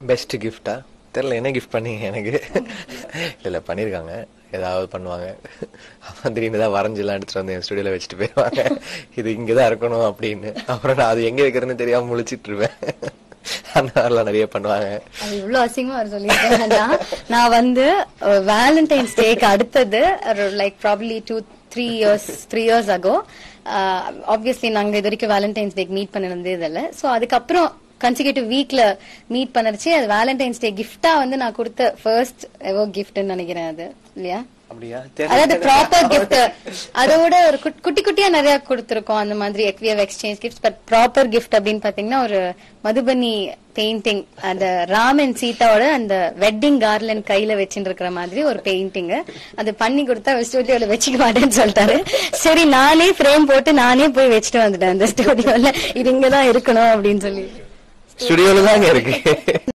best கிஃப்டா தெரியல என்ன கிஃப்ட் பண்ணீங்க எனக்கு இல்ல இல்ல பண்ணிருக்காங்க ஏதாவது பண்ணுவாங்க அப்புறம் திடீர்னு தான் வரைஞ்செல்லாம் எடுத்துட்டு வந்து என் ஸ்டுடியோல வச்சுட்டு போயிருவாங்க இது இங்கதான் இருக்கணும் அப்படின்னு அப்புறம் நான் அது எங்க வைக்கிறேன்னு தெரியாம முழிச்சிட்டு இருப்பேன் அந்த மாதிரிலாம் நிறைய பண்ணுவாங்க அது இவ்வளவு அசிங்கமா அவர் சொல்லியிருக்கேன் நான் வந்து வேலண்டைன்ஸ் டேக்கு அடுத்தது like probably two three years three years ago obviously நாங்க இது வரைக்கும் வேலண்டைன்ஸ் டேக்கு மீட் பண்ணிருந்தது இல்ல சோ அதுக்கப்புறம் கன்சிகூட்டிவ் வீக்ல மீட் பண்ணறச்சு அது வேலண்டைன்ஸ் டே கிஃப்டா வந்து நான் கொடுத்த ஃபர்ஸ்ட் எவோ கிஃப்ட்னு நினைக்கிறேன் அது இல்லையா அப்படியா அதாவது ப்ராப்பர் கிஃப்ட் அதோட ஒரு குட்- குட்டி குட்டியா நிறைய கொடுத்திருக்கோம் அந்த மாதிரி எக்வியவ் exchange gift but proper gift அப்படின்னு பாத்தீங்கன்னா ஒரு மதுபனி பெயிண்டிங் அந்த ராமன் சீதாவோட அந்த வெட்டிங் கார்லன் கையில வச்சுட்டு இருக்கிற மாதிரி ஒரு பெயிண்டிங் அது பண்ணி கொடுத்தா ஸ்டுடியோல வச்சுக்க மாட்டேன்னு சொல்லிட்டாரு சரி நானே ஃப்ரேம் போட்டு நானே போய் வச்சுட்டு வந்துட்டேன் அந்த ஸ்டுடியோல இது இங்கதான் இருக்கணும் அப்படின்னு சொல்லி ஸ்டுடியோல தாங்க இருக்கு